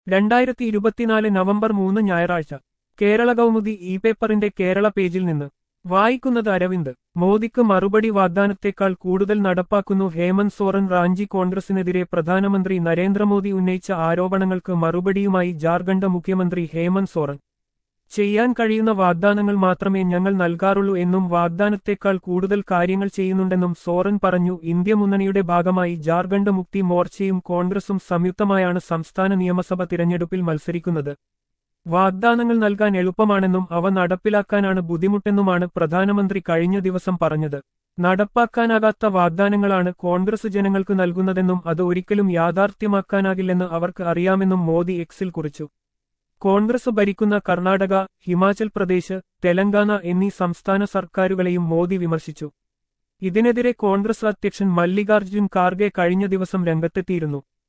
രണ്ടായിരത്തി ഇരുപത്തിനാല് നവംബർ മൂന്ന് ഞായറാഴ്ച കേരള കൗമുദി ഇ പേപ്പറിന്റെ കേരള പേജിൽ നിന്ന് വായിക്കുന്നത് അരവിന്ദ് മോദിക്ക് മറുപടി വാഗ്ദാനത്തേക്കാൾ കൂടുതൽ നടപ്പാക്കുന്നു ഹേമന്ത് സോറൻ റാഞ്ചി കോൺഗ്രസിനെതിരെ പ്രധാനമന്ത്രി നരേന്ദ്രമോദി ഉന്നയിച്ച ആരോപണങ്ങൾക്ക് മറുപടിയുമായി ജാർഖണ്ഡ് മുഖ്യമന്ത്രി ഹേമന്ത് സോറൻ ചെയ്യാൻ കഴിയുന്ന വാഗ്ദാനങ്ങൾ മാത്രമേ ഞങ്ങൾ നൽകാറുള്ളൂ എന്നും വാഗ്ദാനത്തേക്കാൾ കൂടുതൽ കാര്യങ്ങൾ ചെയ്യുന്നുണ്ടെന്നും സോറൻ പറഞ്ഞു ഇന്ത്യ മുന്നണിയുടെ ഭാഗമായി ജാർഖണ്ഡ് മുക്തി മോർച്ചയും കോൺഗ്രസും സംയുക്തമായാണ് സംസ്ഥാന നിയമസഭ തിരഞ്ഞെടുപ്പിൽ മത്സരിക്കുന്നത് വാഗ്ദാനങ്ങൾ നൽകാൻ എളുപ്പമാണെന്നും അവ നടപ്പിലാക്കാനാണ് ബുദ്ധിമുട്ടെന്നുമാണ് പ്രധാനമന്ത്രി കഴിഞ്ഞ ദിവസം പറഞ്ഞത് നടപ്പാക്കാനാകാത്ത വാഗ്ദാനങ്ങളാണ് കോൺഗ്രസ് ജനങ്ങൾക്ക് നൽകുന്നതെന്നും അത് ഒരിക്കലും യാഥാർത്ഥ്യമാക്കാനാകില്ലെന്ന് അവർക്ക് അറിയാമെന്നും മോദി എക്സിൽ കുറിച്ചു കോൺഗ്രസ് ഭരിക്കുന്ന കർണാടക ഹിമാചൽ പ്രദേശ് തെലങ്കാന എന്നീ സംസ്ഥാന സർക്കാരുകളെയും മോദി വിമർശിച്ചു ഇതിനെതിരെ കോൺഗ്രസ് അധ്യക്ഷൻ മല്ലികാർജ്ജുൻ ഖാർഗെ കഴിഞ്ഞ ദിവസം രംഗത്തെത്തിയിരുന്നു